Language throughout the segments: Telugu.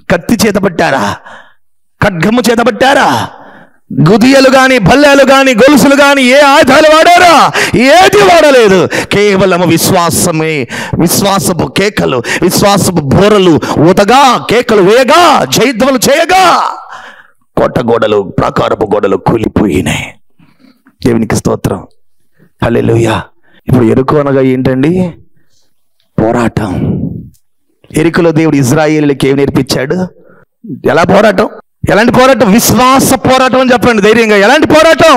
కత్తి చేత పట్టారా ఖడ్గము చేత పట్టారా గుదియలు గాని బల్లెలు గాని గొలుసులు గాని ఏ ఆయుధాలు వాడారా ఏది వాడలేదు కేవలం విశ్వాసమే విశ్వాసపు కేకలు విశ్వాసపు బోరలు ఊతగా కేకలు వేయగా జైద్వలు చేయగా కోట గోడలు ప్రాకారపు గోడలు కూలిపోయినాయి దేవునికి స్తోత్రం హల్లెలూయా ఇప్పుడు ఎరుకు అనగా ఏంటండి పోరాటం ఎరుకలో దేవుడు ఇజ్రాయేలీలకి ఏం నేర్పించాడు ఎలా పోరాటం ఎలాంటి పోరాటం విశ్వాస పోరాటం అని చెప్పండి ధైర్యంగా ఎలాంటి పోరాటం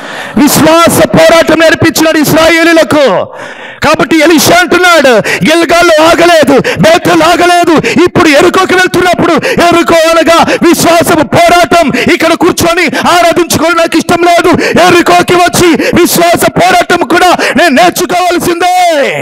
విశ్వాస పోరాటం నేర్పించినాడు ఇస్రాయేలీలకు కాబట్టి ఎలిషా అంటున్నాడు గిల్గాల్లో ఆగలేదు బేతలు ఆగలేదు ఇప్పుడు ఎరుకోకి వెళ్తున్నప్పుడు ఎరుకో అనగా విశ్వాసపు పోరాటం ఇక్కడ కూర్చొని ఆరాధించుకోవడం నాకు ఇష్టం లేదు ఎరుకోకి వచ్చి విశ్వాస పోరాటం కూడా నేను నేర్చుకోవాల్సిందే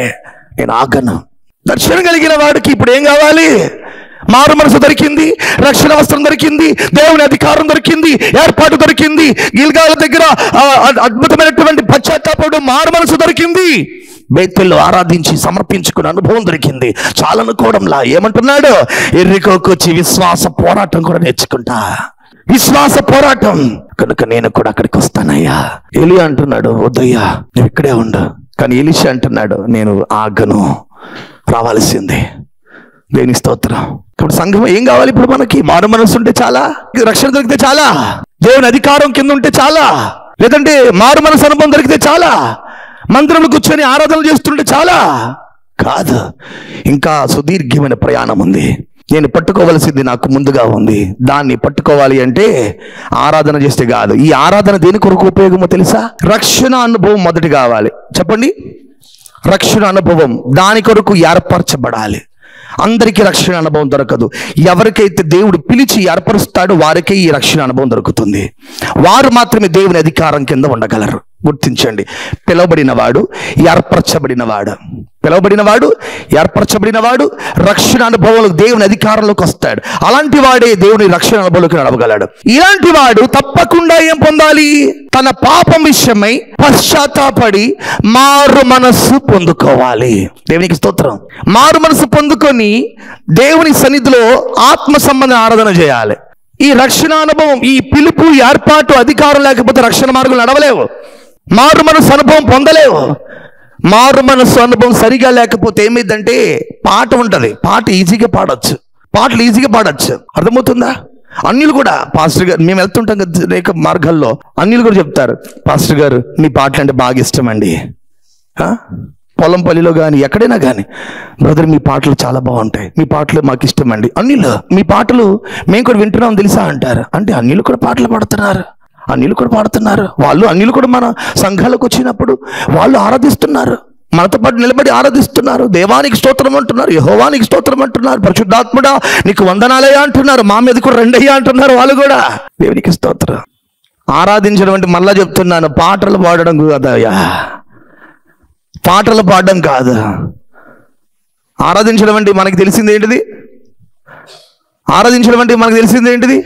నేను ఆగను దర్శనం కలిగిన వాడికి ఇప్పుడు ఏం కావాలి మారు మనసు దొరికింది రక్షణ వస్త్రం దొరికింది దేవుని అధికారం దొరికింది ఏర్పాటు దొరికింది గిల్గాల దగ్గర ఆ, అద్- అద్భుతమైనటువంటి పశ్చాత్తాపడు మారు మనసు దొరికింది బేతుల్లో ఆరాధించి సమర్పించుకున్న అనుభవం దొరికింది చాలనుకోవడంలా ఏమంటున్నాడు ఎర్రికోకు వచ్చి విశ్వాస పోరాటం కూడా నేర్చుకుంటా విశ్వాస పోరాటం కనుక నేను కూడా అక్కడికి వస్తానయ్యా ఎలి అంటున్నాడు వద్దయ్యా నువ్వు ఇక్కడే ఉండు కానీ ఎలిషా అంటున్నాడు నేను ఆగను రావాల్సిందే దేని స్తోత్రం ఇప్పుడు సంఘం ఏం కావాలి ఇప్పుడు మనకి మారు మనసు ఉంటే చాలా రక్షణ దొరికితే చాలా దేవుని అధికారం కింద ఉంటే చాలా లేదంటే మారు మనసు అనుభవం దొరికితే చాలా మందిరంలో కూర్చొని ఆరాధన చేస్తుంటే చాలా కాదు ఇంకా సుదీర్ఘమైన ప్రయాణం ఉంది నేను పట్టుకోవలసింది నాకు ముందుగా ఉంది దాన్ని పట్టుకోవాలి అంటే ఆరాధన చేస్తే కాదు ఈ ఆరాధన దేని కొరకు ఉపయోగమో తెలుసా రక్షణ అనుభవం మొదటి కావాలి చెప్పండి రక్షణ అనుభవం దాని కొరకు ఏర్పరచబడాలి అందరికీ రక్షణ అనుభవం దొరకదు ఎవరికైతే దేవుడు పిలిచి ఏర్పరుస్తాడో వారికే ఈ రక్షణ అనుభవం దొరుకుతుంది వారు మాత్రమే దేవుని అధికారం కింద ఉండగలరు గుర్తించండి పిలువబడిన వాడు ఏర్పరచబడిన వాడు పిలువబడిన వాడు ఏర్పరచబడిన వాడు రక్షణ అనుభవంలో దేవుని అధికారంలోకి వస్తాడు అలాంటి వాడే దేవుని రక్షణ అనుభవంలోకి నడవగలడు ఇలాంటి వాడు తప్పకుండా ఏం పొందాలి తన పాపం విషయమై పశ్చాత్తాపడి మారు మనస్సు పొందుకోవాలి దేవునికి స్తోత్రం మారు మనసు పొందుకొని దేవుని సన్నిధిలో ఆత్మ సంబంధ ఆరాధన చేయాలి ఈ రక్షణ అనుభవం ఈ పిలుపు ఏర్పాటు అధికారం లేకపోతే రక్షణ మార్గం నడవలేవు మారు మనసు అనుభవం పొందలేవు మారు మనసు అనుభవం సరిగా లేకపోతే ఏమైందంటే పాట ఉంటది పాట ఈజీగా పాడొచ్చు పాటలు ఈజీగా పాడొచ్చు అర్థమవుతుందా అన్యులు కూడా పాస్టర్ గారు మేము వెళ్తుంటాం కదా అనేక మార్గాల్లో అన్యులు కూడా చెప్తారు పాస్టర్ గారు మీ పాటలు అంటే బాగా ఇష్టం అండి ఆ? పొలం పల్లిలో కానీ ఎక్కడైనా కానీ బ్రదర్ మీ పాటలు చాలా బాగుంటాయి మీ పాటలు మాకు ఇష్టం అండి అన్నిలు మీ పాటలు మేము కూడా వింటున్నాం తెలుసా అంటారు అంటే అన్నిలు కూడా పాటలు పాడుతున్నారు అన్నిలు కూడా పాడుతున్నారు వాళ్ళు అన్నిలు కూడా మన సంఘాలకు వచ్చినప్పుడు వాళ్ళు ఆరాధిస్తున్నారు మనతో పాటు నిలబడి ఆరాధిస్తున్నారు దేవానికి స్తోత్రం అంటున్నారు యహోవానికి స్తోత్రం అంటున్నారు పరిశుద్ధాత్ముడా నీకు వందనాలయ్యా అంటున్నారు మా మీద కూడా రెండయ్యా అంటున్నారు వాళ్ళు కూడా దేవునికి స్తోత్రం ఆరాధించడం అంటే మళ్ళా చెప్తున్నాను పాటలు పాడడం కదయ్యా పాటలు పాడడం కాదు ఆరాధించడం అంటే మనకి తెలిసింది ఏంటిది ఆరాధించడం అంటే మనకు తెలిసింది ఏంటిది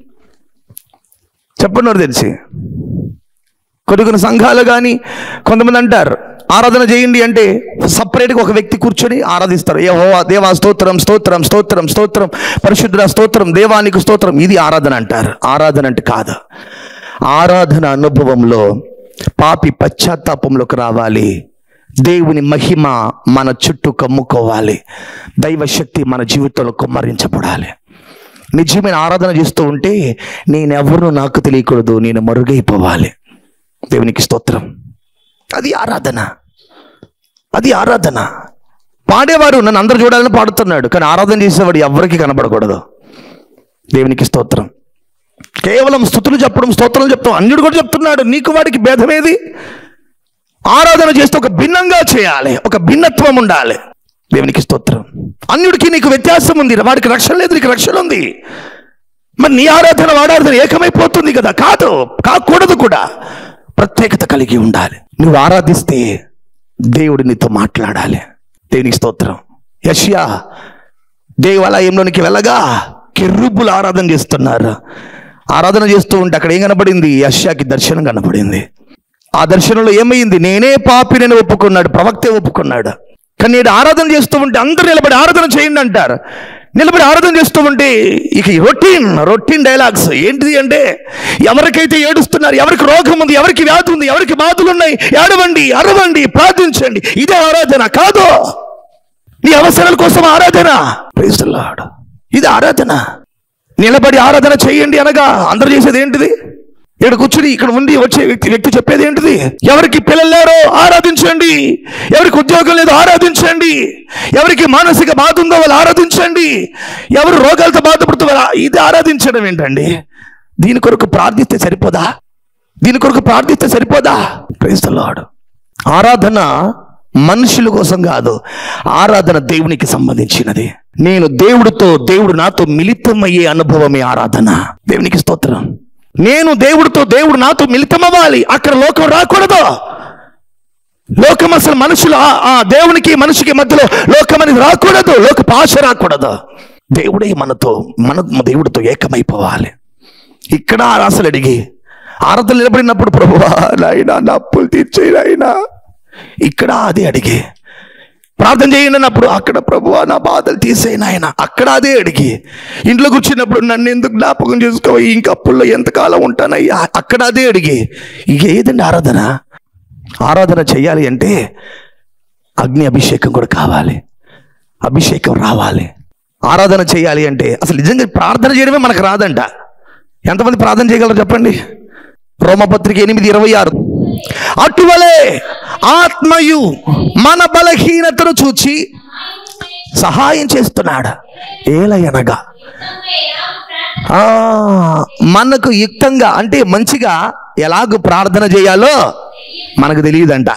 చెప్పండి వారు తెలిసి కొన్ని కొన్ని సంఘాలు కానీ కొంతమంది అంటారు ఆరాధన చేయండి అంటే సపరేట్గా ఒక వ్యక్తి కూర్చొని ఆరాధిస్తారు ఏ హోవా దేవా స్తోత్రం స్తోత్రం స్తోత్రం స్తోత్రం పరిశుద్ధ స్తోత్రం దేవానికి స్తోత్రం ఇది ఆరాధన అంటారు ఆరాధన అంటే కాదు ఆరాధన అనుభవంలో పాపి పశ్చాత్తాపంలోకి రావాలి దేవుని మహిమ మన చుట్టూ కమ్ముకోవాలి దైవశక్తి మన జీవితంలో కుమ్మరించబడాలి నిజమైన ఆరాధన చేస్తూ ఉంటే నేనెవరు నాకు తెలియకూడదు నేను మరుగైపోవాలి దేవునికి స్తోత్రం అది ఆరాధన అది ఆరాధన పాడేవాడు నన్ను అందరు చూడాలని పాడుతున్నాడు కానీ ఆరాధన చేసేవాడు ఎవరికి కనబడకూడదు దేవునికి స్తోత్రం కేవలం స్థుతులు చెప్పడం స్తోత్రం చెప్తాం అన్యుడు కూడా చెప్తున్నాడు నీకు వాడికి భేదమేది ఆరాధన చేస్తే ఒక భిన్నంగా చేయాలి ఒక భిన్నత్వం ఉండాలి దేవునికి స్తోత్రం అన్యుడికి నీకు వ్యత్యాసం ఉంది వాడికి రక్షణ లేదు నీకు రక్షణ ఉంది మరి నీ ఆరాధన వాడారాధన ఏకమైపోతుంది కదా కాదు కాకూడదు కూడా ప్రత్యేకత కలిగి ఉండాలి నువ్వు ఆరాధిస్తే దేవుడు నీతో మాట్లాడాలి దేవునికి స్తోత్రం యష్యా దేవాలయంలోనికి వెళ్ళగా కెర్రుబులు ఆరాధన చేస్తున్నారు ఆరాధన చేస్తూ ఉంటే అక్కడ ఏం కనబడింది యష్యాకి దర్శనం కనబడింది ఆ దర్శనంలో ఏమైంది నేనే పాపినని ఒప్పుకున్నాడు ప్రవక్తే ఒప్పుకున్నాడు కానీ నేడు ఆరాధన చేస్తూ ఉంటే అందరూ నిలబడి ఆరాధన చేయండి అంటారు నిలబడి ఆరాధన చేస్తూ ఉంటే ఇక రొటీన్ రొటీన్ డైలాగ్స్ ఏంటిది అంటే ఎవరికైతే ఏడుస్తున్నారు ఎవరికి రోగం ఉంది ఎవరికి వ్యాధి ఉంది ఎవరికి బాధలు ఉన్నాయి ఏడవండి అరవండి ప్రార్థించండి ఇదే ఆరాధన కాదు నీ అవసరాల కోసం ఆరాధన Praise the Lord. ఇది ఆరాధన నిలబడి ఆరాధన చేయండి అనగా అందరు చేసేది ఏంటిది ఇక్కడ కూర్చుని ఇక్కడ ఉండి వచ్చే వ్యక్తి వ్యక్తి చెప్పేది ఏంటిది ఎవరికి పిల్లలు లేరో ఆరాధించండి ఎవరికి ఉద్యోగం లేదో ఆరాధించండి ఎవరికి మానసిక బాధ ఉందో వాళ్ళు ఆరాధించండి ఎవరు రోగాలతో బాధపడుతున్నారో ఇది ఆరాధించడం ఏంటండి దీని కొరకు ప్రార్థిస్తే సరిపోదా దీని కొరకు ప్రార్థిస్తే సరిపోదా క్రైస్తలాడు ఆరాధన మనుషుల కోసం కాదు ఆరాధన దేవునికి సంబంధించినది నేను దేవుడితో దేవుడు నాతో మిళితమయ్యే అనుభవమే ఆరాధన దేవునికి స్తోత్రం నేను దేవుడితో దేవుడు నాతో మిళితమవ్వాలి అక్కడ లోకం రాకూడదు లోకం అసలు మనుషులు ఆ- ఆ దేవునికి మనిషికి మధ్యలో లోకం అనేది రాకూడదు లోక పాశ రాకూడదు దేవుడే మనతో మన దేవుడితో ఏకమైపోవాలి ఇక్కడ అసలు అడిగి ఆరాధన నిలబడినప్పుడు ప్రభువా నాయనా నా అప్పులు తీర్చేయి నాయనా ఇక్కడ అదే అడిగి ప్రార్థన చేయండి అన్నప్పుడు అక్కడ ప్రభువా నా బాధలు తీసేయి నాయన అక్కడ అదే అడిగి ఇంట్లో కూర్చున్నప్పుడు నన్ను ఎందుకు జ్ఞాపకం చేసుకో ఇంక అప్పుల్లో ఎంతకాలం ఉంటానయ్యా అక్కడ అదే అడిగి ఇక ఏదండి ఆరాధన ఆరాధన చేయాలి అంటే అగ్ని అభిషేకం కూడా కావాలి అభిషేకం రావాలి ఆరాధన చేయాలి అంటే అసలు నిజంగా ప్రార్థన చేయడమే మనకు రాదంట ఎంతమంది ప్రార్థన చేయగలరు చెప్పండి రోమపత్రిక ఎనిమిది ఇరవై ఆరు అటువలే ఆత్మయు మన బలహీనతను చూచి సహాయం చేస్తున్నాడు ఏలయనగా ఆ, మనకు యుక్తంగా అంటే మంచిగా ఎలాగ ప్రార్థన చేయాలో మనకు తెలియదంట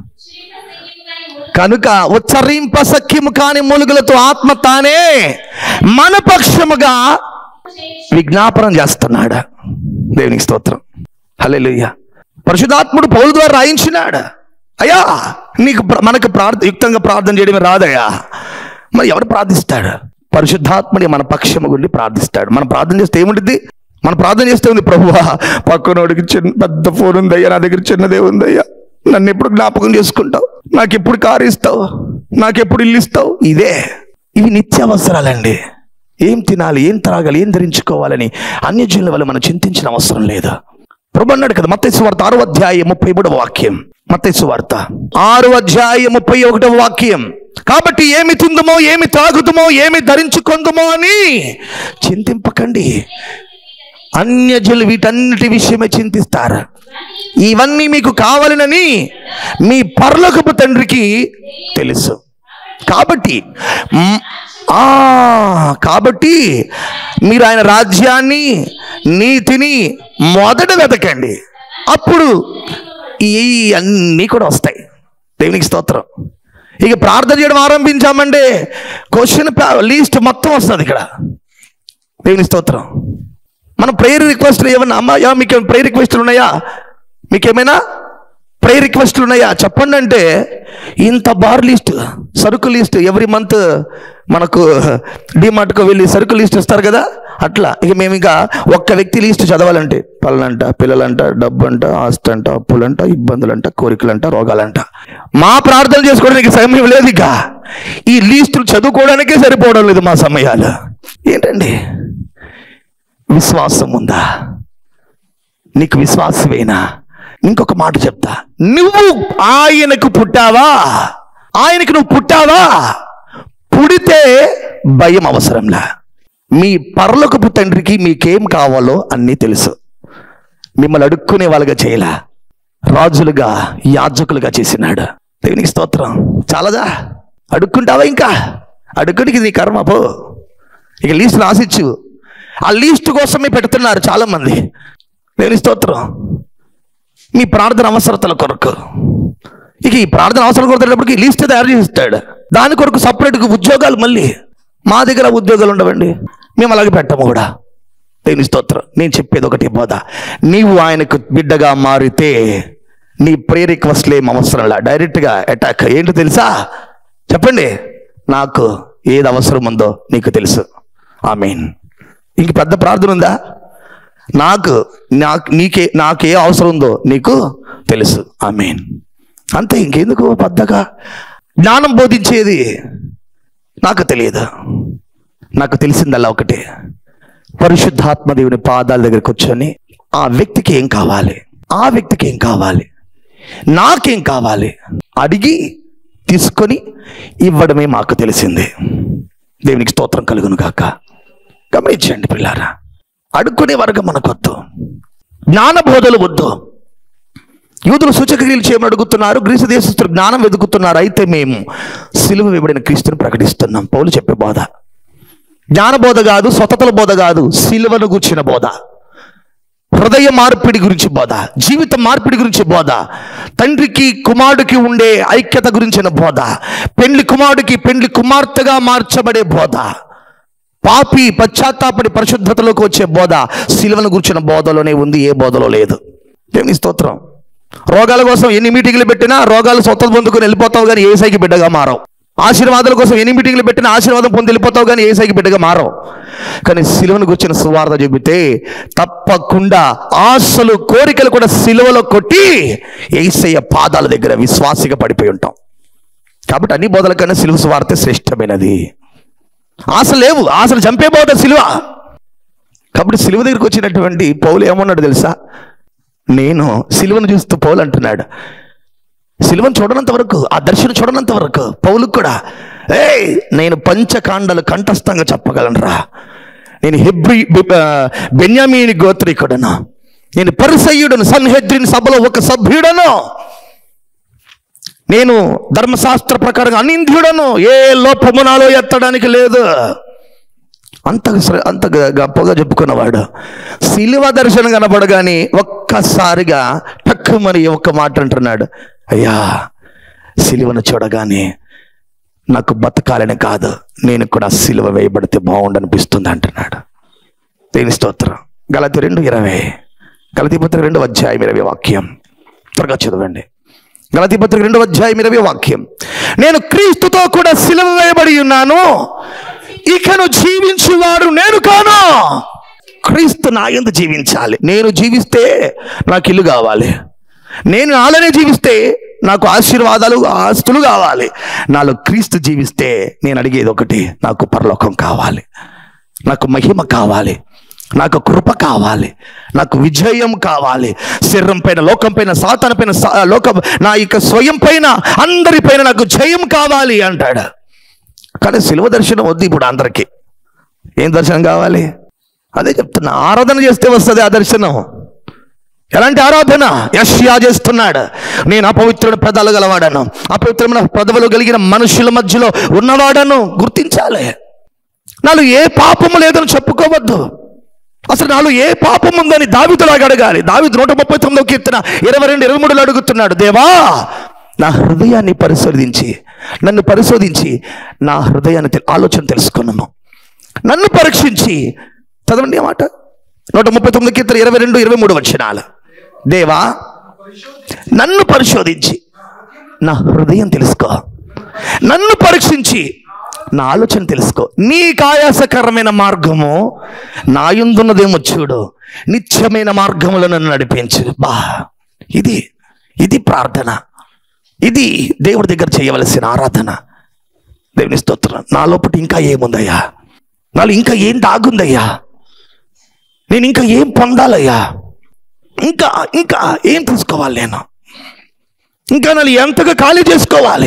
కనుక ఉచ్చరింప సఖ్యము కాని మూలుగులతో ఆత్మ తానే మన పక్షముగా విజ్ఞాపనం చేస్తున్నాడు దేవునికి స్తోత్రం హల్లెలూయా పరిశుధాత్ముడు పౌలు ద్వారా రాయించినాడు అయ్యా నీకు ప్ర- మనకు ప్రార్థ యుక్తంగా ప్రార్థన చేయడమే రాదయ్యా మరి ఎవరు ప్రార్థిస్తాడు పరిశుద్ధాత్ముడి మన పక్షము గుండి ప్రార్థిస్తాడు మనం ప్రార్థన చేస్తే ఏముంటుంది మనం ప్రార్థన చేస్తే ఉంది ప్రభువా పక్కనోడికి చిన్న పెద్ద ఫోన్ ఉందయ్యా నా దగ్గర చిన్నదే ఉందయ్యా నన్ను ఎప్పుడు జ్ఞాపకం చేసుకుంటావు నాకు ఎప్పుడు కారు ఇస్తావు నాకు ఎప్పుడు ఇల్లు ఇస్తావు ఇదే ఇవి నిత్యావసరాలండి ఏం తినాలి ఏం త్రాగాలి ఏం ధరించుకోవాలని అన్యజనుల వల్ల మనం చింతించిన అవసరం లేదు ప్రభు అన్నాడు కదా మత్తయి వార్త ఆరో అధ్యాయం ముప్పై మూడవ వాక్యం మత్తయి వార్త ఆరు అధ్యాయం ముప్పై ఒకటవ వాక్యం కాబట్టి ఏమి తిందుమో ఏమి తాగుదుమో ఏమి ధరించుకుందుమో అని చింతింపకండి అన్యజనులు వీటన్నిటి విషయమే చింతిస్తారు ఇవన్నీ మీకు కావాలనని మీ పరలోకపు తండ్రికి తెలుసు కాబట్టి మ్, ఆ కాబట్టి మీరు ఆయన రాజ్యాన్ని నీతిని మొదట వెతకండి అప్పుడు ఈ అన్నీ కూడా వస్తాయి దేవునికి స్తోత్రం ఇక ప్రార్థన చేయడం ఆరంభించామంటే క్వశ్చన్ లీస్ట్ మొత్తం వస్తుంది ఇక్కడ దేవుని స్తోత్రం మన ప్రేయర్ రిక్వెస్ట్లు ఏమన్నా అమ్మాయా మీకు ప్రేయర్ రిక్వెస్ట్లు ఉన్నాయా మీకేమైనా ప్రేయర్ రిక్వెస్ట్లు ఉన్నాయా చెప్పండి అంటే ఇంత బార్ లిస్ట్ సరుకు లిస్ట్ ఎవ్రీ మంత్ మనకు డిమార్ట్కు వెళ్ళి సరుకు లిస్ట్ ఇస్తారు కదా అట్లా ఇక మేము ఇంకా ఒక్క వ్యక్తి లిస్ట్ చదవాలంటే పళ్ళంట పిల్లలంట డబ్బు అంట ఆస్తి అంట అప్పులంట ఇబ్బందులంట కోరికలంట రోగాలంట మా ప్రార్థన చేసుకోవడానికి సమయం లేదు ఇక ఈ లిస్టులు చదువుకోవడానికే సరిపోవడం లేదు మా సమయాలు ఏంటండి విశ్వాసం ఉందా నీకు విశ్వాసమేనా ఇంకొక మాట చెప్తా నువ్వు ఆయనకు పుట్టావా ఆయనకు నువ్వు పుట్టావా పుడితే భయం అవసరంలా మీ పరలోకపు తండ్రికి మీకేం కావాలో అన్నీ తెలుసు మిమ్మల్ని అడుక్కునే వాళ్ళగా చేయలా రాజులుగా యాజకులుగా చేసినాడు దేవునికి స్తోత్రం చాలదా అడుక్కుంటావా ఇంకా అడుక్కునికి నీ కర్మ పో ఇక లీస్ట్ రాసిచ్చు ఆ లీస్ట్ కోసమే పెడుతున్నారు చాలా మంది దేవుని స్తోత్రం మీ ప్రార్థన అవసరతల కొరకు ఇక ఈ ప్రార్థన అవసరం కొరతేటప్పటికి లిస్ట్ తయారు చేస్తాడు దాని కొరకు సపరేట్గా ఉద్యోగాలు మళ్ళీ మా దగ్గర ఉద్యోగాలు ఉండవండి మేము అలాగే పెట్టము కూడా దేవుని స్తోత్రం నేను చెప్పేది ఒకటి బోధ నీవు ఆయనకు బిడ్డగా మారితే నీ ప్రే రిక్వెస్ట్లు ఏం అవసరంలా డైరెక్ట్గా అటాక్ ఏంటో తెలుసా చెప్పండి నాకు ఏది అవసరం ఉందో నీకు తెలుసు ఐ మీన్ ఇంక పెద్ద ప్రార్థన ఉందా నాకు నాకు నీకే నాకే అవసరం ఉందో నీకు తెలుసు ఐ మీన్ అంతే ఇంకెందుకు పెద్దగా జ్ఞానం బోధించేది నాకు తెలియదు నాకు తెలిసిందల్లా ఒకటే పరిశుద్ధాత్మ దేవుని పాదాల దగ్గర కూర్చొని ఆ వ్యక్తికి ఏం కావాలి ఆ వ్యక్తికి ఏం కావాలి నాకేం కావాలి అడిగి తీసుకొని ఇవ్వడమే మాకు తెలిసింది దేవునికి స్తోత్రం కలుగును కాక గమనించండి పిల్లారా అడుక్కునే వర్గం మనకొద్దు జ్ఞాన బోధలు వద్దు యూదులు సూచక్రియలు చేయమని అడుగుతున్నారు గ్రీసు దేశస్తులు జ్ఞానం వెతుకుతున్నారు అయితే మేము సిలువ వేయబడిన క్రీస్తుని ప్రకటిస్తున్నాం పౌలు చెప్పే బోధ జ్ఞాన బోధ కాదు స్వతతల బోధ కాదు సిలువను గుర్చిన బోధ హృదయ మార్పిడి గురించి బోధ జీవిత మార్పిడి గురించి బోధ తండ్రికి కుమారుడికి ఉండే ఐక్యత గురించిన బోధ పెండ్లి కుమారుడికి పెండ్లి కుమార్తెగా మార్చబడే బోధ పాపి పశ్చాత్తాపడి పరిశుద్ధతలోకి వచ్చే బోధ సిలువను గురించిన బోధలోనే ఉంది ఏ బోధలో లేదు దేవుని స్తోత్రం రోగాల కోసం ఎన్ని మీటింగ్లు పెట్టినా రోగాలు స్వతం పొందుకుని వెళ్ళిపోతావు కానీ ఏసైకి బిడ్డగా మారవు ఆశీర్వాదాల కోసం ఎన్ని మీటింగ్లు పెట్టినా ఆశీర్వాదం పొంది వెళ్ళిపోతావు కానీ ఏసైకి బిడ్డగా మారవు కానీ సిలువను గుర్చిన సువార్త చెబితే తప్పకుండా ఆశలు కోరికలు కూడా సిలువలో కొట్టి ఏసయ్య పాదాల దగ్గర విశ్వాసిగా పడిపోయి ఉంటాం కాబట్టి అన్ని బోధల కన్నా సిలువ సువార్త శ్రేష్టమైనది ఆశలు లేవు ఆశలు చంపే బోధ సిలువ కాబట్టి సిలువ దగ్గరికి వచ్చినటువంటి పౌలు ఏమన్నాడు తెలుసా నేను సిలువను చూస్తూ పౌలు అంటున్నాడు సిలువను చూడనంత వరకు ఆ దర్శనం చూడనంత వరకు పౌలుకు కూడా ఏయ్ నేను పంచకాండలు కంఠస్థంగా చెప్పగలనురా నేను హెబ్రి బె- ఆ, బెన్యామీని గోత్రికుడను నేను పరిసయ్యుడను సన్హెద్రిన్ సభలో ఒక సభ్యుడను నేను ధర్మశాస్త్ర ప్రకారంగా అనింద్యుడను ఏ లోపము నాలో ఎత్తడానికి లేదు అంత శ్ర- అంత గ- గొప్పగా చెప్పుకున్నవాడు శిలువ దర్శనం కనపడగాని ఒక్కసారిగా టక్కుమని ఒక్క మాట అంటున్నాడు అయ్యా సిలువను చూడగానే నాకు బతకాలని కాదు నేను కూడా సిలువ వేయబడితే బాగుండనిపిస్తుంది అంటున్నాడు దేని స్తోత్రం గలతి రెండు ఇరవై గలతి పత్రిక రెండు అధ్యాయం ఇరవై వాక్యం త్వరగా చదవండి గలతి పత్రిక రెండు అధ్యాయం ఇరవై వాక్యం నేను క్రీస్తుతో కూడా సిలువ వేయబడి ఉన్నాను ఇకను జీవించువాడు నేను కాను క్రీస్తు నా ఎందు జీవించాలి నేను జీవిస్తే నాకు ఇల్లు కావాలి నేను అలానే జీవిస్తే నాకు ఆశీర్వాదాలు ఆస్తులు కావాలి నాలో క్రీస్తు జీవిస్తే నేను అడిగేది ఒకటి నాకు పరలోకం కావాలి నాకు మహిమ కావాలి నాకు కృప కావాలి నాకు విజయం కావాలి శరీరం పైన లోకం పైన సాతన పైన సా- లోకం నా ఇక స్వయం పైన అందరి పైన నాకు జయం కావాలి అంటాడు కానీ సిలువ దర్శనం వద్దు ఇప్పుడు అందరికీ ఏం దర్శనం కావాలి అదే చెప్తున్నా ఆరాధన చేస్తే వస్తుంది ఆ దర్శనం ఎలాంటి ఆరాధన యష్యా చేస్తున్నాడు నేను అపవిత్రుడు పెదాలు గలవాడను అపవిత్రమైన పెదవులు కలిగిన మనుషుల మధ్యలో ఉన్నవాడను గుర్తించాలి నాలో ఏ పాపము లేదని చెప్పుకోవద్దు అసలు నాలో ఏ పాపం ఉందని దావితులాగా అడగాలి దావిదు నూట ముప్పై తొమ్మిదో కీర్తన ఇరవై రెండు ఇరవై మూడులో అడుగుతున్నాడు దేవా నా హృదయాన్ని పరిశోధించి నన్ను పరిశోధించి నా హృదయాన్ని తె- ఆలోచన తెలుసుకున్నాను నన్ను పరీక్షించి చదవండి ఆ మాట నూట ముప్పై తొమ్మిది కీర్తన ఇరవై రెండు ఇరవై మూడు వచ్చినాలు దేవా నన్ను పరిశోధించి నా హృదయం తెలుసుకో నన్ను పరీక్షించి నా ఆలోచన తెలుసుకో నీకు ఆయాసకరమైన మార్గము నా యందున్నదేమో చూడు నిత్యమైన మార్గములో నన్ను నడిపించు బా ఇది ఇది ప్రార్థన ఇది దేవుడి దగ్గర చేయవలసిన ఆరాధన దేవుని స్తోత్రం నా లోపల ఇంకా ఏముందయ్యా నాలో ఇంకా ఏం దాగుందయ్యా నేను ఇంకా ఏం పొందాలయ్యా ఇంకా ఇంకా ఏం తీసుకోవాలి నేను ఇంకా నన్ను ఎంతగా ఖాళీ చేసుకోవాలి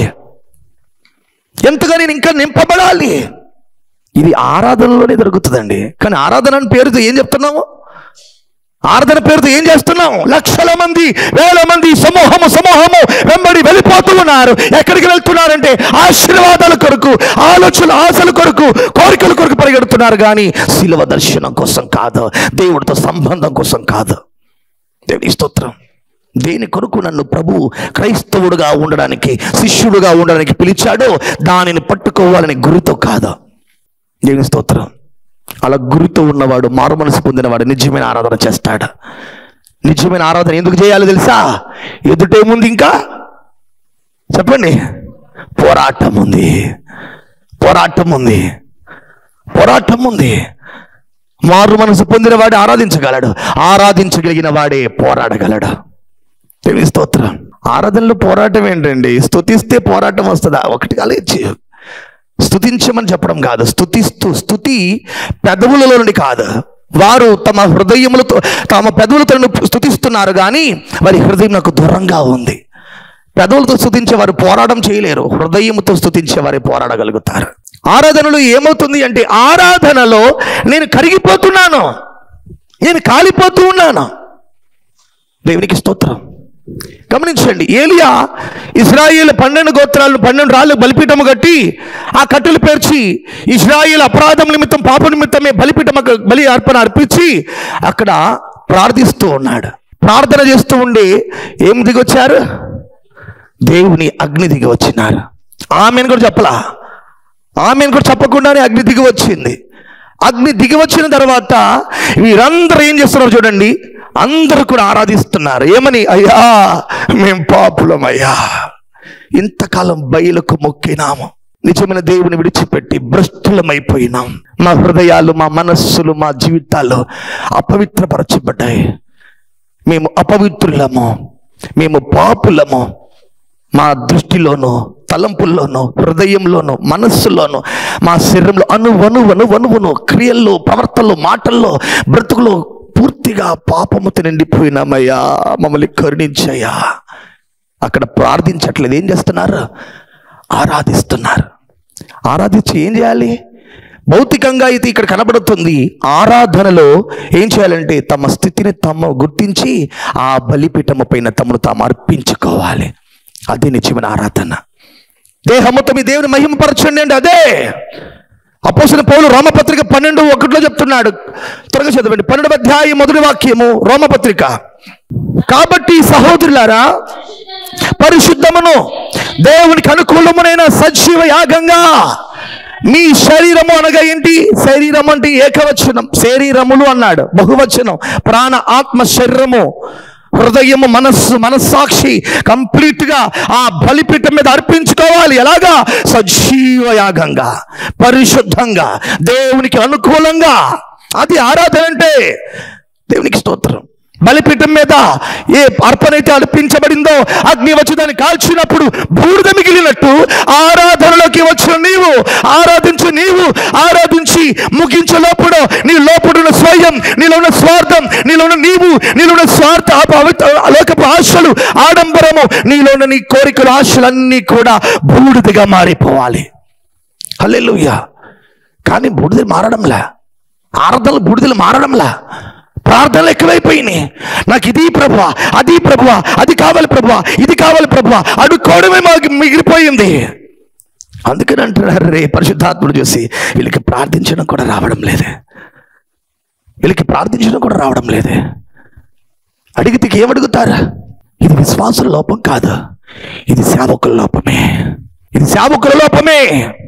ఎంతగా నేను ఇంకా నింపబడాలి ఇది ఆరాధనలోనే దొరుకుతుందండి కానీ ఆరాధన అని పేరుతో ఏం చెప్తున్నాము ఆరాధన పేరుతో ఏం చేస్తున్నాం లక్షల మంది వేల మంది సమూహము సమూహము వెంబడి వెళ్ళిపోతూ ఉన్నారు ఎక్కడికి వెళ్తున్నారంటే ఆశీర్వాదాల కొరకు ఆలోచనల ఆశల కొరకు కోరికల కొరకు పరిగెడుతున్నారు కానీ శిలువ దర్శనం కోసం కాదు దేవుడితో సంబంధం కోసం కాదు దేవుని స్తోత్రం దేని కొరకు నన్ను ప్రభు క్రైస్తవుడుగా ఉండడానికి శిష్యుడుగా ఉండడానికి పిలిచాడో దానిని పట్టుకోవాలని గురితో కాదు దేవుని స్తోత్రం అలా గురితో ఉన్నవాడు మారు మనసు పొందినవాడు నిజమైన ఆరాధన చేస్తాడు నిజమైన ఆరాధన ఎందుకు చేయాలో తెలుసా ఎదుటేముంది ఇంకా చెప్పండి పోరాటం ఉంది పోరాటం ఉంది పోరాటం ఉంది మారు మనసు పొందిన వాడే ఆరాధించగలడు ఆరాధించగలిగిన వాడే పోరాడగలడు దేవి స్తోత్రం ఆరాధనలో పోరాటం ఏంటండి స్తుతిస్తే పోరాటం వస్తుందా ఒకటి కాలేచి స్తుతించమని చెప్పడం కాదు స్తుతిస్తూ స్తుతి పెదవులలో నుండి కాదు వారు తమ హృదయములతో తమ పెదవులతో స్తుతిస్తున్నారు కానీ వారి హృదయం నాకు దూరంగా ఉంది పెదవులతో స్తుతించే వారు పోరాటం చేయలేరు హృదయముతో స్తుతించే వారే పోరాడగలుగుతారు ఆరాధనలో ఏమవుతుంది అంటే ఆరాధనలో నేను కరిగిపోతున్నాను నేను కాలిపోతూ ఉన్నాను దేవునికి స్తోత్రం గమనించండి ఏలియా ఇజ్రాయేల్ పన్నెండు గోత్రాలను పన్నెండు రాళ్ళు బలిపీఠము కట్టి ఆ కట్టెలు పేర్చి ఇజ్రాయేల్ అపరాధం నిమిత్తం పాప నిమిత్తమే బలిపీఠం బలి అర్పణ అర్పించి అక్కడ ప్రార్థిస్తూ ఉన్నాడు ప్రార్థన చేస్తూ ఉండి ఏం దిగొచ్చారు దేవుని అగ్ని దిగి వచ్చినారు ఆమెను కూడా చెప్పలా ఆమెను కూడా చెప్పకుండానే అగ్ని దిగి వచ్చింది అగ్ని దిగి వచ్చిన తర్వాత వీరందరూ ఏం చేస్తున్నారు చూడండి అందరూ కూడా ఆరాధిస్తున్నారు ఏమని అయ్యా మేం పాపులం అయ్యా ఇంతకాలం బయలుకు మొక్కినాము నిజమైన దేవుని విడిచిపెట్టి భ్రష్టులమైపోయినాం మా హృదయాలు మా మనస్సులు మా జీవితాలు అపవిత్రపరచబడ్డాయి మేము అపవిత్రులము మేము పాపులము మా దృష్టిలోను తలంపుల్లోను హృదయంలోను మనస్సులోను మా శరీరంలో అనువను అనువనువును క్రియల్లో ప్రవర్తనలో మాటల్లో బ్రతుకులో పూర్తిగా పాపముతో నిండిపోయినామయ్యా మమ్మల్ని కరుణించయ్యా అక్కడ ప్రార్థించట్లేదు ఏం చేస్తున్నారు ఆరాధిస్తున్నారు ఆరాధించి ఏం చేయాలి భౌతికంగా అయితే ఇక్కడ కనబడుతుంది ఆరాధనలో ఏం చేయాలంటే తమ స్థితిని తమ గుర్తించి ఆ బలిపీఠము పైన తమను తాము అర్పించుకోవాలి అదే నిజమైన ఆరాధన దేహముతో మీ దేవుని మహిమపరచండి అంటే అదే అపోసిన పౌలు రోమపత్రిక పన్నెండు ఒకటిలో చెప్తున్నాడు త్వరగా చదవండి పన్నెండు అధ్యాయం మొదటి వాక్యము రోమపత్రిక కాబట్టి సహోదరులారా పరిశుద్ధమును దేవునికి అనుకూలమునైన సజీవ యాగంగా మీ శరీరము అనగా ఏంటి శరీరం అంటే ఏకవచనం శరీరములు అన్నాడు బహువచనం ప్రాణ ఆత్మ శరీరము హృదయము మనస్సు మనస్సాక్షి కంప్లీట్ గా ఆ బలిపీఠం మీద అర్పించుకోవాలి ఎలాగా సజీవ యాగంగా పరిశుద్ధంగా దేవునికి అనుకూలంగా అది ఆరాధన అంటే దేవునికి స్తోత్రం బలిపీఠం మీద ఏ అర్పణైతే అర్పించబడిందో అగ్ని వచ్చి దాన్ని కాల్చినప్పుడు బూడిద మిగిలినట్టు ఆరాధనలోకి వచ్చిన నీవు ఆరాధించు నీవు ఆరాధించి ముగించే లోపల నీ లోపల ఉన్న స్వయం నీలో ఉన్న స్వార్థం నీలో ఉన్న నీవు నీలో ఉన్న స్వార్థ అపవిత్ర లోకపు ఆశలు ఆడంబరము నీలో ఉన్న నీ కోరికలు ఆశలన్నీ కూడా బూడిదగా మారిపోవాలి హల్లెలూయా కానీ బూడిదలు మారడంలా ఆరాధనలు బూడిదలు మారడంలా ప్రార్థనలు ఎక్కువైపోయినాయి నాకు ఇది ప్రభువా అది ప్రభువా అది కావాలి ప్రభువా ఇది కావాలి ప్రభువా అడుక్కోవడమే మాకు మిగిలిపోయింది అందుకని అంటున్నారు రే పరిశుద్ధాత్ముడు చూసి వీళ్ళకి ప్రార్థించడం కూడా రావడం లేదే వీళ్ళకి ప్రార్థించడం కూడా రావడం లేదే అడిగితే ఏమడుగుతారా ఇది విశ్వాసుల లోపం కాదు ఇది సేవకుల లోపమే ఇది సేవకుల లోపమే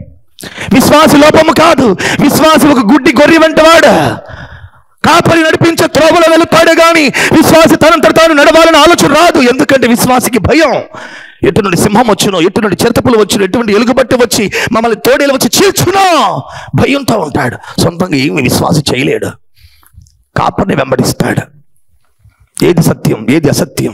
విశ్వాస లోపము కాదు విశ్వాసి ఒక గుడ్డి గొర్రె వంటివాడు కాపరి నడిపించే త్రోవలో వెళుతాడు గాని విశ్వాసి తనంతట తాను నడవాలని ఆలోచన రాదు ఎందుకంటే విశ్వాసికి భయం ఎటు నుండి సింహం వచ్చునో ఎటు నుండి చిరతపులు వచ్చును ఎటువంటి ఎలుగుబట్టి వచ్చి మమ్మల్ని తోడేలు వచ్చి చీల్చునో భయంతో ఉంటాడు సొంతంగా ఏమి విశ్వాసి చేయలేడు కాపరిని వెంబడిస్తాడు ఏది సత్యం ఏది అసత్యం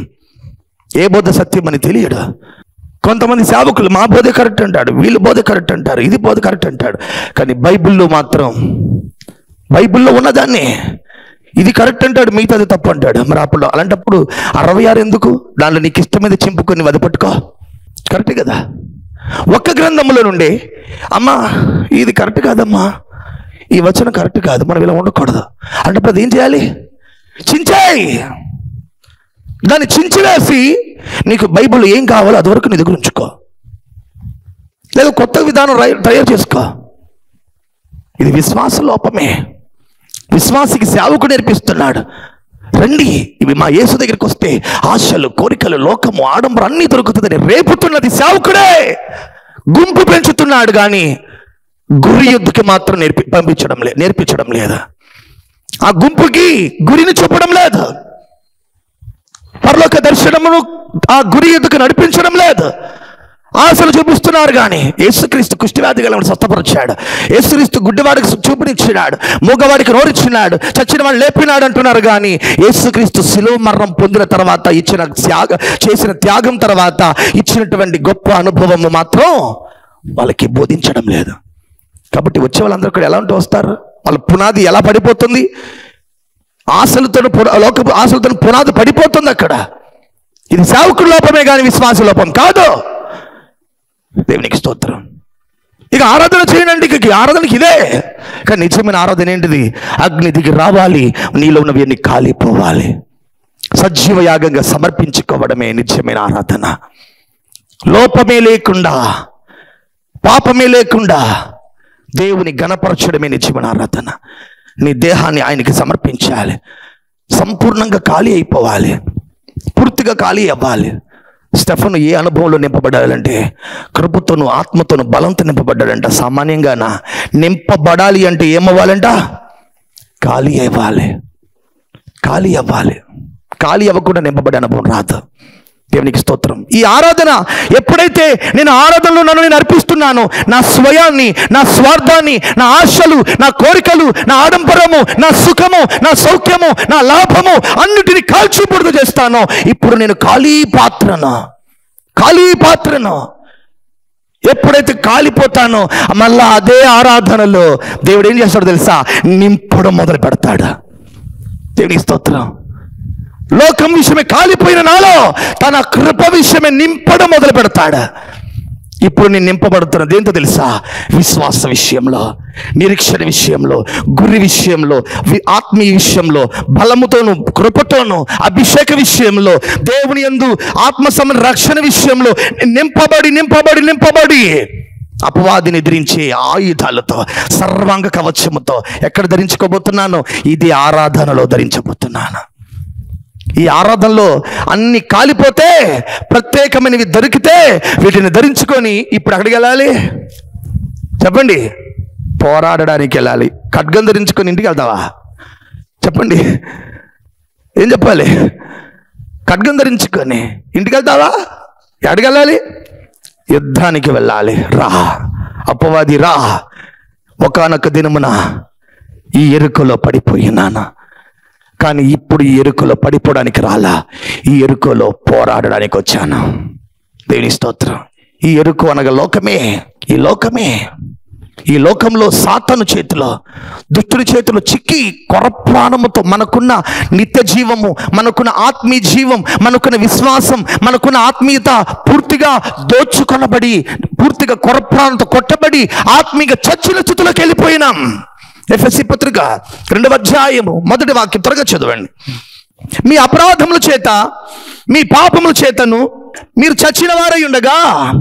ఏ బోధ సత్యం అని తెలియడు కొంతమంది సేవకులు మా బోధ కరెక్ట్ అంటాడు వీళ్ళు బోధ కరెక్ట్ అంటారు ఇది బోధ కరెక్ట్ అంటాడు కానీ బైబిల్లో మాత్రం బైబిల్లో ఉన్నదాన్ని ఇది కరెక్ట్ అంటాడు మిగతాది తప్పు అంటాడు మరి అప్పుడు అలాంటప్పుడు అరవై ఆరు ఎందుకు దానిలో నీకు ఇష్టమైనది చింపుకొని వదిపట్టుకో కరెక్ట్ కదా ఒక్క గ్రంథంలో నుండి అమ్మా ఇది కరెక్ట్ కాదమ్మా ఈ వచనం కరెక్ట్ కాదు మనం ఇలా ఉండకూడదు అంటే అది ఏం చేయాలి చించాయి దాన్ని చించివేసి నీకు బైబిల్ ఏం కావాలో అది వరకు నీ దగ్గర ఉంచుకో లేదా కొత్త విధానం రై- తయారు చేసుకో ఇది విశ్వాస లోపమే విశ్వాసికి సేవకు నేర్పిస్తున్నాడు రండి ఇవి మా యేసు దగ్గరికి వస్తే ఆశలు కోరికలు లోకము ఆడంబరం అన్నీ దొరుకుతుందని రేపుతున్నది సేవకుడే గుంపు పెంచుతున్నాడు కానీ గురి యుద్ధకి మాత్రం నేర్పి పంపించడం లేదు నేర్పించడం లేదు ఆ గుంపుకి గురిని చూపడం లేదు పరలోక దర్శనమును ఆ గురి ఎదుకు నడిపించడం లేదు ఆశలు చూపిస్తున్నారు కానీ యేసుక్రీస్తు కుష్టివ్యాధి గలవాడిని స్వస్థపరిచాడు యేసుక్రీస్తు గుడ్డివాడికి చూపునిచ్చినాడు మూగవాడికి నోరిచ్చినాడు చచ్చిన వాడు లేపినాడు అంటున్నారు కానీ యేసుక్రీస్తు శిలువ మరణం పొందిన తర్వాత ఇచ్చిన త్యాగ చేసిన త్యాగం తర్వాత ఇచ్చినటువంటి గొప్ప అనుభవము మాత్రం వాళ్ళకి బోధించడం లేదు కాబట్టి వచ్చే వాళ్ళందరూ ఇక్కడ ఎలా ఉంటూ వస్తారు వాళ్ళ పునాది ఎలా పడిపోతుంది ఆశలతో పున- లోకపు ఆశలతో పునాది పడిపోతుంది అక్కడ ఇది సేవకుల లోపమే కానీ విశ్వాస లోపం కాదు దేవునికి స్తోత్రం ఇక ఆరాధన చేయండి ఇక ఈ ఆరాధనకి ఇదే కానీ నిజమైన ఆరాధన ఏంటిది అగ్ని దిగి రావాలి నీలో ఉన్నవన్నీ కాలిపోవాలి సజీవ యాగంగా సమర్పించుకోవడమే నిజమైన ఆరాధన లోపమే లేకుండా పాపమే లేకుండా దేవుని గణపరచడమే నిజమైన ఆరాధన నీ దేహాన్ని ఆయనకి సమర్పించాలి సంపూర్ణంగా ఖాళీ అయిపోవాలి పూర్తిగా ఖాళీ అవ్వాలి స్టెఫను ఏ అనుభవంలో నింపబడాలంటే కృపతోను ఆత్మతోను బలంతో నింపబడ్డాడంట సామాన్యంగాన నింపబడాలి అంటే ఏమవ్వాలంట ఖాళీ అవ్వాలి ఖాళీ అవ్వాలి ఖాళీ అవ్వకుండా నింపబడే అనుభవం రాదు దేవునికి స్తోత్రం ఈ ఆరాధన ఎప్పుడైతే నేను ఆరాధనలో నన్ను నేను అర్పిస్తున్నానో నా స్వయాన్ని నా స్వార్థాన్ని నా ఆశలు నా కోరికలు నా ఆడంబరము నా సుఖము నా సౌఖ్యము నా లాభము అన్నిటిని కాల్చిపొడుగు చేస్తాను ఇప్పుడు నేను ఖాళీ పాత్రను ఖాళీ పాత్రను ఎప్పుడైతే కాలిపోతానో మళ్ళా అదే ఆరాధనలో దేవుడు ఏం చేస్తాడో తెలుసా నింపడం మొదలు పెడతాడు దేవునికి స్తోత్రం లోకం విషయమే కాలిపోయిన నాలో తన కృప విషయమే నింపడం మొదలు పెడతాడు ఇప్పుడు నేను నింపబడుతున్న దేంతో తెలుసా విశ్వాస విషయంలో నిరీక్షణ విషయంలో గురి విషయంలో వి- ఆత్మీయ విషయంలో బలముతోను కృపతోను అభిషేక విషయంలో దేవుని యందు ఆత్మ సమ రక్షణ విషయంలో నింపబడి నింపబడి నింపబడి అపవాదిని ఎదిరించే ఆయుధాలతో సర్వాంగ కవచముతో ఎక్కడ ధరించుకోబోతున్నాను ఇది ఆరాధనలో ధరించబోతున్నాను ఈ ఆరాధనలో అన్ని కాలిపోతే ప్రత్యేకమైనవి దొరికితే వీటిని ధరించుకొని ఇప్పుడు ఎక్కడికి వెళ్ళాలి చెప్పండి పోరాడడానికి వెళ్ళాలి ఖడ్గం ధరించుకొని ఇంటికి వెళ్తావా చెప్పండి ఏం చెప్పాలి ఖడ్గం ధరించుకొని ఇంటికి వెళ్తావా ఎక్కడికి వెళ్ళాలి యుద్ధానికి వెళ్ళాలి రా అపవాది రా ఒకనొక దినమున ఈ ఎరుకలో పడిపోయినాను కానీ ఇప్పుడు ఈ ఎరుకలో పడిపోవడానికి రాలా ఈ ఎరుకలో పోరాడడానికి వచ్చాను దేవుని స్తోత్రం ఈ ఎరుకు అనగా లోకమే ఈ లోకమే ఈ లోకంలో సాతను చేతిలో దుష్టుడి చేతిలో చిక్కి కొరప్రాణముతో మనకున్న నిత్య జీవము మనకున్న ఆత్మీయ జీవం మనకున్న విశ్వాసం మనకున్న ఆత్మీయత పూర్తిగా దోచుకొనబడి పూర్తిగా కొరప్రాణంతో కొట్టబడి ఆత్మీయ చచ్చిన స్థితిలోకి వెళ్ళిపోయినాం ఎఫ్ఎస్సి పత్రిక రెండవ అధ్యాయము మొదటి వాక్యం త్వరగా చదవండి మీ అపరాధముల చేత మీ పాపముల చేతను మీరు చచ్చిన వారై ఉండగా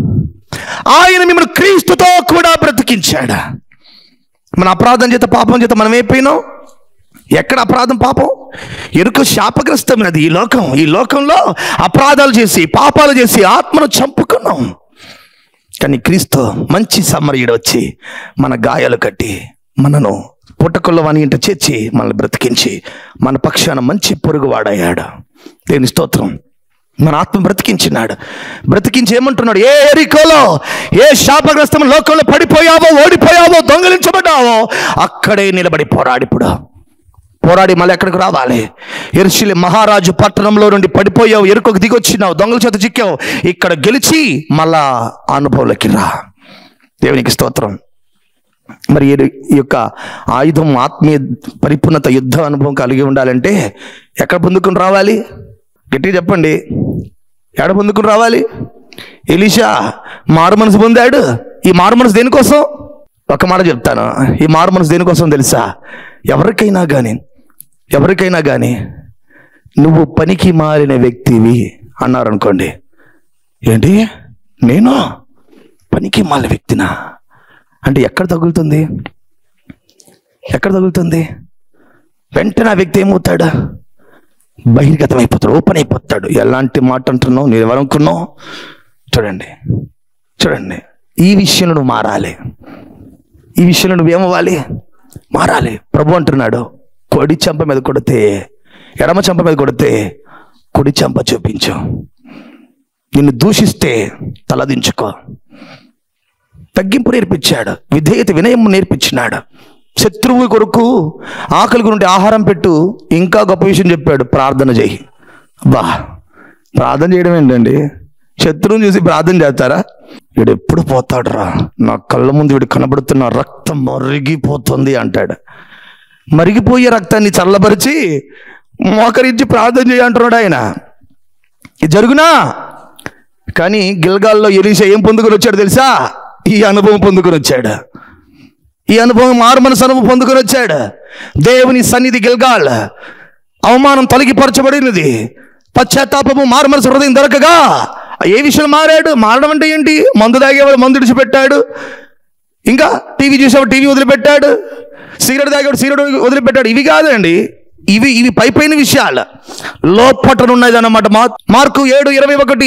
ఆయన మిమ్మల్ని క్రీస్తుతో కూడా బ్రతికించాడు మన అపరాధం చేత పాపం చేత మనం అయిపోయినాం ఎక్కడ అపరాధం పాపం ఎరుక శాపగ్రస్తమైనది ఈ లోకం ఈ లోకంలో అపరాధాలు చేసి పాపాలు చేసి ఆత్మను చంపుకున్నాం కానీ క్రీస్తు మంచి సమరయుడు వచ్చి మన గాయాలు కట్టి మనను పుట్టకుల్లో వాని ఇంట చేర్చి మనల్ని బ్రతికించి మన పక్షాన మంచి పొరుగువాడయ్యాడు దేని స్తోత్రం మన ఆత్మ బ్రతికించినాడు బ్రతికించి ఏమంటున్నాడు ఏ ఎరికోలో ఏ శాపగ్రస్తం లోకంలో పడిపోయావో ఓడిపోయావో దొంగలించబడ్డావో అక్కడే నిలబడి పోరాడిప్పుడు పోరాడి మళ్ళీ ఎక్కడికి రావాలి ఎరుశిలి మహారాజు పట్టణంలో నుండి పడిపోయావు ఎరుకకు దిగొచ్చినావు దొంగల చేత చిక్కావు ఇక్కడ గెలిచి మళ్ళా ఆ అనుభవంలోకి రా దేవునికి స్తోత్రం మరి ఈ ఈ యొక్క ఆయుధం ఆత్మీయ పరిపూర్ణత యుద్ధ అనుభవం కలిగి ఉండాలంటే ఎక్కడ పొందుకుని రావాలి గట్టిగా చెప్పండి ఎక్కడ పొందుకుని రావాలి ఎలీషా మారు మనసు పొందాడు ఈ మారు మనసు దేనికోసం ఒక మాట చెప్తాను ఈ మారు మనసు దేనికోసం తెలుసా ఎవరికైనా కానీ ఎవరికైనా కానీ నువ్వు పనికి మారిన వ్యక్తివి అన్నారు అనుకోండి ఏంటి నేను పనికి మాలిన వ్యక్తినా అంటే ఎక్కడ తగులుతుంది ఎక్కడ తగులుతుంది వెంటనే ఆ వ్యక్తి ఏమవుతాడు బహిర్గతం అయిపోతాడు ఓపెన్ అయిపోతాడు ఎలాంటి మాట అంటున్నావు నేను ఎవరనుకున్నావు చూడండి చూడండి ఈ విషయంలో నువ్వు మారాలి ఈ విషయంలో నువ్వేమవ్వాలి మారాలి ప్రభు అంటున్నాడు కొడి చెంప మీద కొడితే ఎడమ చెంప మీద కొడితే కుడి చెంప చూపించు నిన్ను దూషిస్తే తలదించుకో తగ్గింపు నేర్పించాడు విధేయత వినయం నేర్పించినాడు శత్రువు కొరకు ఆకలి గురించి ఆహారం పెట్టు ఇంకా గొప్ప విషయం చెప్పాడు ప్రార్థన చేయి బా ప్రార్థన చేయడం ఏంటండి శత్రువుని చూసి ప్రార్థన చేస్తారా వీడు ఎప్పుడు పోతాడురా నా కళ్ళ ముందు వీడు కనబడుతున్న రక్తం మరిగిపోతుంది అంటాడు మరిగిపోయే రక్తాన్ని చల్లబరిచి మోకరించి ప్రార్థన చేయ అంటున్నాడు ఆయన ఇది జరుగునా కానీ గిల్గాల్లో ఎలీషా ఏం పొందుకొని వచ్చాడు తెలుసా ఈ అనుభవం పొందుకొని వచ్చాడు ఈ అనుభవం మారు మనసు అనుభవం పొందుకొని వచ్చాడు దేవుని సన్నిధి గిల్గాల్ అవమానం తొలగిపరచబడినది పశ్చాత్తాపము మారు మనసు హృదయం దొరకగా ఏ విషయం మారాడు మారడం అంటే ఏంటి మందు తాగేవాడు మందు విడిచిపెట్టాడు ఇంకా టీవీ చూసేవాడు టీవీ వదిలిపెట్టాడు సిగరెట్ తాగేవాడు సిగరెట్ వదిలిపెట్టాడు ఇవి కాదండి ఇవి ఇవి పై పైన విషయాలు లోపటన ఉన్నది అన్నమాట మార్కు ఏడు ఇరవై ఒకటి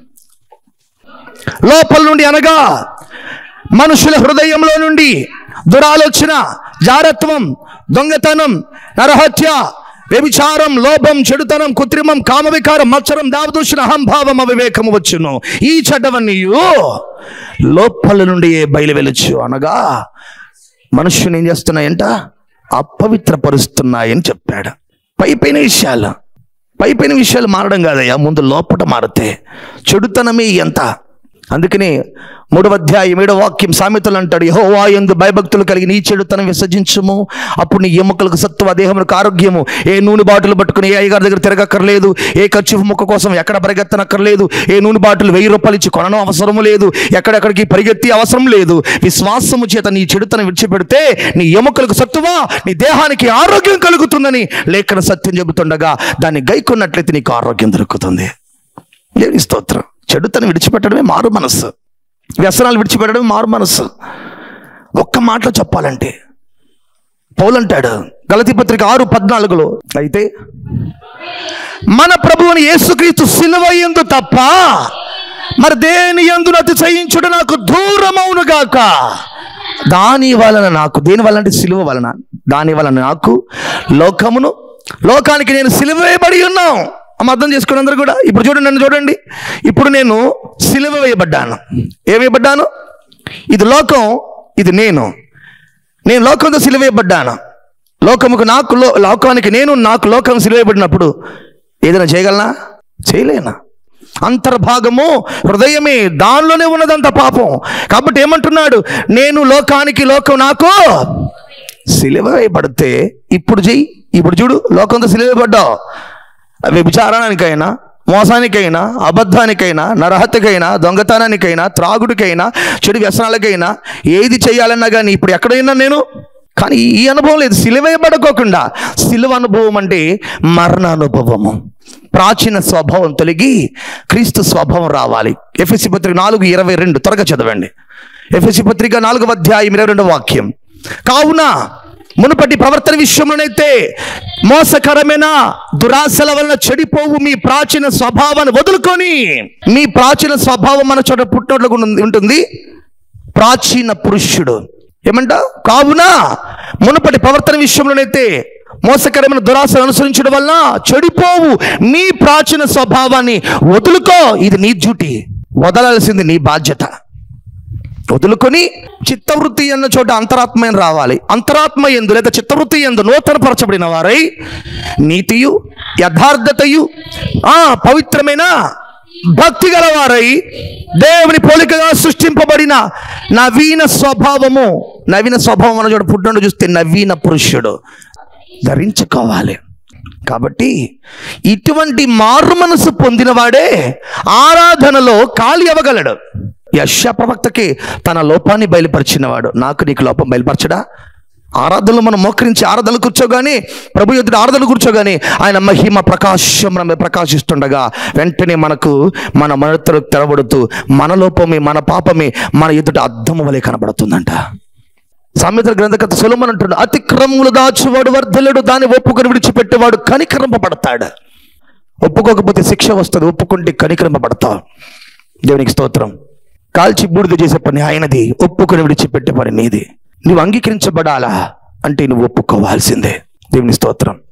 లోపల నుండి అనగా మనుషుల హృదయంలో నుండి దురాలోచన జారత్వం దొంగతనం నరహత్య వ్యభిచారం లోభం చెడుతనం కృత్రిమం కామవికారం మత్సరం దావదూషణ అహంభావం అవివేకము వచ్చును ఈ చెడ్డవన్నీయు లోపల నుండి బయలు వెలుచు అనగా మనుష్యుని ఏం చేస్తున్నాయంట అపవిత్రపరుస్తున్నాయని చెప్పాడు పై పైన విషయాలు పై పైన విషయాలు మారడం కాదయ్యా ముందు లోపట మారితే చెడుతనమే ఎంత అందుకని మూడవ అధ్యాయం ఏడవ వాక్యం సామెతలు అంటాడు యహోవా ఎందు భయభక్తులు కలిగి నీ చెడుతనం విసర్జించుము అప్పుడు నీ ఎముకలకు సత్తువ దేహములకు ఆరోగ్యము ఏ నూనె బాటిల్ పట్టుకుని ఏ అయ్యగారి దగ్గర తిరగక్కర్లేదు ఏ ఖర్చు ముక్క కోసం ఎక్కడ పరిగెత్తనక్కర్లేదు ఏ నూనె బాటిల్ వెయ్యి రూపాయలు ఇచ్చి కొనడం అవసరం లేదు ఎక్కడెక్కడికి పరిగెత్తి అవసరం లేదు విశ్వాసము చేత నీ చెడుతనం విడిచిపెడితే నీ ఎముకలకు సత్తువ నీ దేహానికి ఆరోగ్యం కలుగుతుందని లేఖన సత్యం చెబుతుండగా దాన్ని గైకొన్నట్లయితే నీకు ఆరోగ్యం దొరుకుతుంది దేవుని స్తోత్రం చెడుతనం విడిచిపెట్టడమే మారు మనస్సు వ్యసనాలు విడిచిపెట్టడమే మారు మనస్సు ఒక్క మాటలో చెప్పాలంటే పౌలంటాడు గలతి పత్రిక ఆరు పద్నాలుగులో అయితే మన ప్రభువుని యేసుక్రీస్తు సిలువ ఎందు తప్ప మరి దేని ఎందు అతిశయించుడు నాకు దూరమవును గాక దాని వలన నాకు దేని వలన అంటే సిలువ వలన దాని వలన నాకు లోకమును లోకానికి నేను సిలువ వేయబడి ఉన్నాం అమ్మ అర్థం చేసుకోండి అందరూ కూడా ఇప్పుడు చూడండి నన్ను చూడండి ఇప్పుడు నేను సిలువ వేయబడ్డాను ఏం వేయబడ్డాను ఇది లోకం ఇది నేను నేను లోకంతో సిలువేయబడ్డాను లోకముకు నాకు లో లోకానికి నేను నాకు లోకం సిలువేయబడినప్పుడు ఏదైనా చేయగలనా చేయలేనా అంతర్భాగము హృదయమే దానిలోనే ఉన్నదంత పాపం కాబట్టి ఏమంటున్నాడు నేను లోకానికి లోకం నాకు సిలువ వేయబడితే ఇప్పుడు చెయ్యి ఇప్పుడు చూడు లోకంతో సిలువ వేయబడ్డావు వ్యభిచారానికైనా మోసానికైనా అబద్ధానికైనా నరహత్యకైనా దొంగతనానికైనా త్రాగుడికైనా చెడు వ్యసనాలకైనా ఏది చేయాలన్నా కానీ ఇప్పుడు ఎక్కడైనా నేను కానీ ఈ అనుభవం లేదు సిలువేయబడుకోకుండా సిలువ అనుభవం అంటే మరణ అనుభవము ప్రాచీన స్వభావం తొలగి క్రీస్తు స్వభావం రావాలి ఎఫ్ఎస్సి పత్రిక నాలుగు ఇరవై రెండు త్వరగా చదవండి ఎఫ్ఎస్సి పత్రిక నాలుగవ అధ్యాయం ఇరవై రెండవ వాక్యం కావున మునుపటి ప్రవర్తన విషయంలోనైతే మోసకరమైన దురాశల వలన చెడిపోవు మీ ప్రాచీన స్వభావాన్ని వదులుకొని మీ ప్రాచీన స్వభావం మన చోట పుట్టినట్లు ఉంటుంది ప్రాచీన పురుషుడు ఏమంట కావున మునుపటి ప్రవర్తన విషయంలోనైతే మోసకరమైన దురాశను అనుసరించడం వలన చెడిపోవు మీ ప్రాచీన స్వభావాన్ని వదులుకో ఇది నీ డ్యూటీ వదలాల్సింది నీ బాధ్యత వదులుకొని చిత్తవృత్తి అన్న చోట అంతరాత్మ అని రావాలి అంతరాత్మ ఎందు లేదా చిత్తవృత్తి ఎందు నూతనపరచబడిన వారై నీతియు యథార్థతయు ఆ పవిత్రమైన భక్తి గలవారై దేవుని పోలికగా సృష్టింపబడిన నవీన స్వభావము నవీన స్వభావం అన్న చోట పుట్టినట్టు చూస్తే నవీన పురుషుడు ధరించుకోవాలి కాబట్టి ఇటువంటి మారు మనసు పొందినవాడే ఆరాధనలో ఖాళీ అవ్వగలడు యశ ప్రవక్తకి తన లోపాన్ని బయలుపరిచినవాడు నాకు నీకు లోపం బయలుపరచడా ఆరాధనలు మనం మోకరించి ఆరాధనలు కూర్చోగానే ప్రభు ఎదుటి ఆరాధనలు కూర్చోగానే ఆయన మహిమ ప్రకాశం మన మీద ప్రకాశిస్తుండగా వెంటనే మనకు మన మనతలు తెరబడుతూ మన లోపమే మన పాపమే మన ఎదుట అద్దము వలె కనబడుతుందంట సామెతల గ్రంథకర్త సులమన్ అంటున్నాడు అతిక్రమములు దాచువాడు వర్ధలుడు దాన్ని ఒప్పుకొని విడిచిపెట్టేవాడు కనికరింపబడతాడు ఒప్పుకోకపోతే శిక్ష వస్తుంది ఒప్పుకుంటే కనికరింపబడతావు దేవునికి స్తోత్రం కాల్చి బూడిద చేసే పని ఆయనది ఒప్పుకొని విడిచిపెట్టే పని నీది నువ్వు అంగీకరించబడాలా అంటే నువ్వు ఒప్పుకోవాల్సిందే దేవుని స్తోత్రం